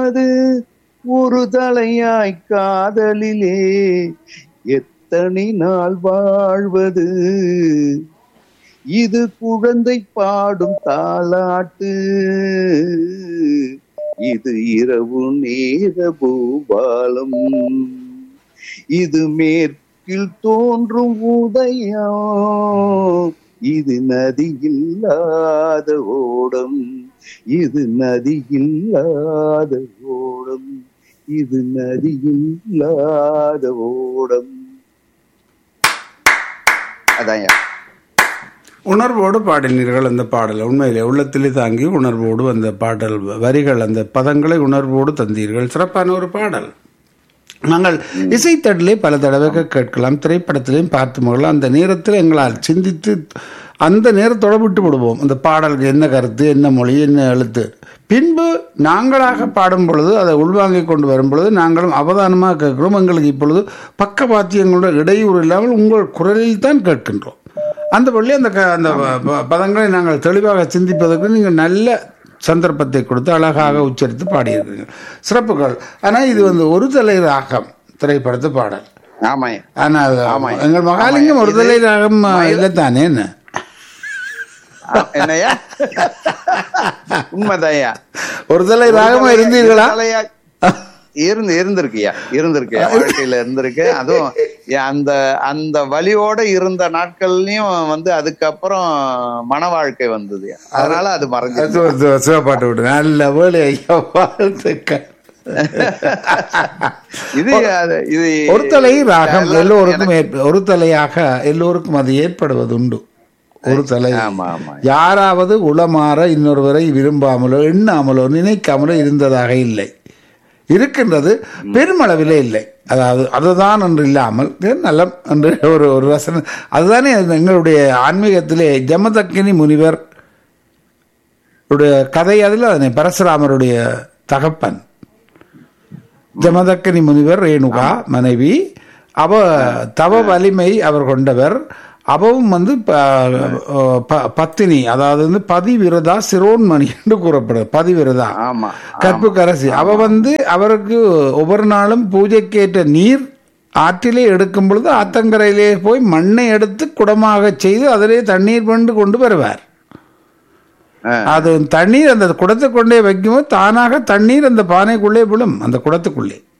அது ஒரு தலையாய் காதலிலே எத்தனை நாள் வாழ்வது இது குழந்தை பாடும் தாலாட்டு இது இரவு நேர பூபாலம் இது மேற்கில் தோன்றும் உதயம் இது நதி இல்லாத ஓடம் இது நதி இல்லாத ஓடம் இது நதி இல்லாத ஓடம் அதான் உணர்வோடு பாடினீர்கள் அந்த பாடல் உண்மையிலே உள்ளத்திலே தாங்கி உணர்வோடு அந்த பாடல் வரிகள் அந்த பதங்களை உணர்வோடு தந்தீர்கள் சிறப்பான ஒரு பாடல் நாங்கள் இசைத்தடலே பல தடவை கேட்கலாம் திரைப்படத்திலையும் பார்த்து மகளம் அந்த நேரத்தில் எங்களால் சிந்தித்து அந்த நேரத்தோட விட்டு விடுவோம் அந்த பாடலுக்கு என்ன கருத்து என்ன மொழி என்ன எழுத்து பின்பு நாங்களாக பாடும் பொழுது அதை உள்வாங்கிக் கொண்டு வரும் பொழுது நாங்களும் அவதானமாக கேட்கிறோம் எங்களுக்கு இப்பொழுது பக்கவாத்தியங்களோட இடையூறு இல்லாமல் உங்கள் குரலில் தான் கேட்கின்றோம் அந்த வழி அந்த க- அந்த ப- ப- பதங்களை நாங்கள் தெளிவாக சிந்திப்பதற்கு நீங்கள் நல்ல சந்தர்ப்பத்தை கொடுத்து அழகாக உச்சரித்து பாடியிருக்கிறீங்க சிறப்புகள் ஆனால் இது வந்து ஒரு தலை ராகம் திரைப்படத்து பாடல் ஆமாய்யா ஆனால் ஆமாம். எங்கள் மகாலிங்கம் ஒரு தலை ராகம் இல்லைத்தானே என்ன ஆ, என்னய்யா உண்மைதாய்யா ஒரு தலை ராகமா இருந்தீர்களா தலையா இருந்து இருந்திருக்குயா இருந்திருக்கு வாழ்க்கையில இருந்திருக்கு அதுவும் ஏ- அந்த அந்த வலியோட இருந்த நாட்கள்லயும் வந்து அதுக்கப்புறம் மன வாழ்க்கை வந்தது அதனால அது மறைஞ்சு சு- சு- சிவப்பாட்டு விட்டு நல்ல வேலை ஐயா வாழ்த்துக்கள் இது அது- இது ஒரு தலை ராகம் எல்லாரும் எல்லோருக்கும் ஏற்ப- ஒரு தலையாக எல்லோருக்கும் அது ஏற்படுவது உண்டு ஒரு தலை ஆமா ஆமா யாராவது உளமாற இன்னொருவரை விரும்பாமலோ எண்ணாமலோ நினைக்காமலோ இருந்ததாக இல்லை இருக்கின்றது பெருமளவிலே இல்லை அதாவது அதுதான் என்று இல்லாமல் இது நலம் என்று ஒரு ஒரு ரசனை அதுதானே எங்களுடைய ஆன்மீகத்திலே ஜமதக்கினி முனிவர் உடைய கதை அதில் அதனை பரசுராமருடைய தகப்பன் ஜமதக்கினி முனிவர் ரேணுகா மனைவி அவ தவ வலிமை அவர் கொண்டவர் அவவும் வந்து ப- ப- பத்தினி அதாவது வந்து பதிவிரதா சிரோன்மணி என்று கூறப்படுது பதிவிரதா ஆமா கற்புக்கரசி அவ வந்து அவருக்கு ஒவ்வொரு நாளும் பூஜைக்கேற்ற நீர் ஆற்றிலே எடுக்கும் பொழுது ஆத்தங்கரையிலே போய் மண்ணை எடுத்து குடமாக செய்து அதிலே தண்ணீர் கொண்டு கொண்டு வருவார் ஆ. அது தண்ணீர் அந்த குடத்தை கொண்டே வைக்கும்போது தானாக தண்ணீர் அந்த பானைக்குள்ளே விழும் அந்த குடத்துக்குள்ளே